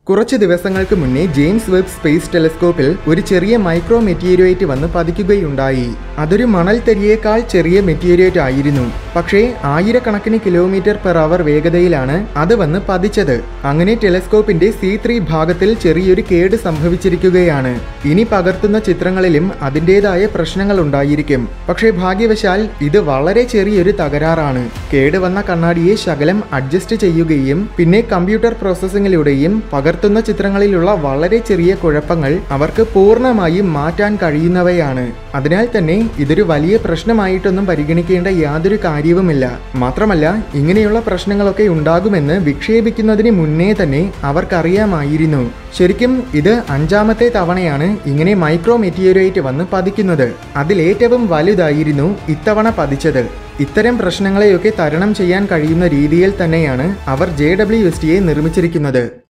കുറച്ച് ദിവസങ്ങൾക്ക് മുന്നേ ജെയിംസ് വെബ് സ്പേസ് ടെലസ്കോപ്പിൽ ഒരു ചെറിയ മൈക്രോ മെറ്റീരിയോയിറ്റ് വന്ന് പതിക്കുകയുണ്ടായി അതൊരു മണൽ തരിയേക്കാൾ ചെറിയ മെറ്റീരിയോയിറ്റ് ആയിരുന്നു പക്ഷേ ആയിരക്കണക്കിന് കിലോമീറ്റർ പെർ അവർ വേഗതയിലാണ് അത് വന്ന് പതിച്ചത് അങ്ങനെ ടെലസ്കോപ്പിന്റെ സി ത്രീ ഭാഗത്തിൽ ചെറിയൊരു കേട് സംഭവിച്ചിരിക്കുകയാണ് ഇനി പകർത്തുന്ന ചിത്രങ്ങളിലും അതിൻ്റെതായ പ്രശ്നങ്ങൾ ഉണ്ടായിരിക്കും പക്ഷേ ഭാഗ്യവശാൽ ഇത് വളരെ ചെറിയൊരു തകരാറാണ് കേടുവന്ന കണ്ണാടിയെ ശകലം അഡ്ജസ്റ്റ് ചെയ്യുകയും പിന്നെ കമ്പ്യൂട്ടർ പ്രോസസ്സിങ്ങിലൂടെയും പകർത്തുന്ന ചിത്രങ്ങളിലുള്ള വളരെ ചെറിയ കുഴപ്പങ്ങൾ അവർക്ക് പൂർണ്ണമായും മാറ്റാൻ കഴിയുന്നവയാണ് അതിനാൽ തന്നെ ഇതൊരു വലിയ പ്രശ്നമായിട്ടൊന്നും പരിഗണിക്കേണ്ട യാതൊരു കാര്യവുമില്ല മാത്രമല്ല ഇങ്ങനെയുള്ള പ്രശ്നങ്ങളൊക്കെ ഉണ്ടാകുമെന്ന് വിക്ഷേപിക്കുന്നതിന് മുന്നേ തന്നെ അവർക്കറിയാമായിരുന്നു ശരിക്കും ഇത് അഞ്ചാമത്തെ തവണയാണ് ഇങ്ങനെ മൈക്രോ മെറ്റീരിയറ്റ് വന്ന് പതിക്കുന്നത് അതിലേറ്റവും വലുതായിരുന്നു ഇത്തവണ പതിച്ചത് ഇത്തരം പ്രശ്നങ്ങളെയൊക്കെ തരണം ചെയ്യാൻ കഴിയുന്ന രീതിയിൽ തന്നെയാണ് അവർ ജെ ഡബ്ല്യു എസ് ടിയെ നിർമ്മിച്ചിരിക്കുന്നത്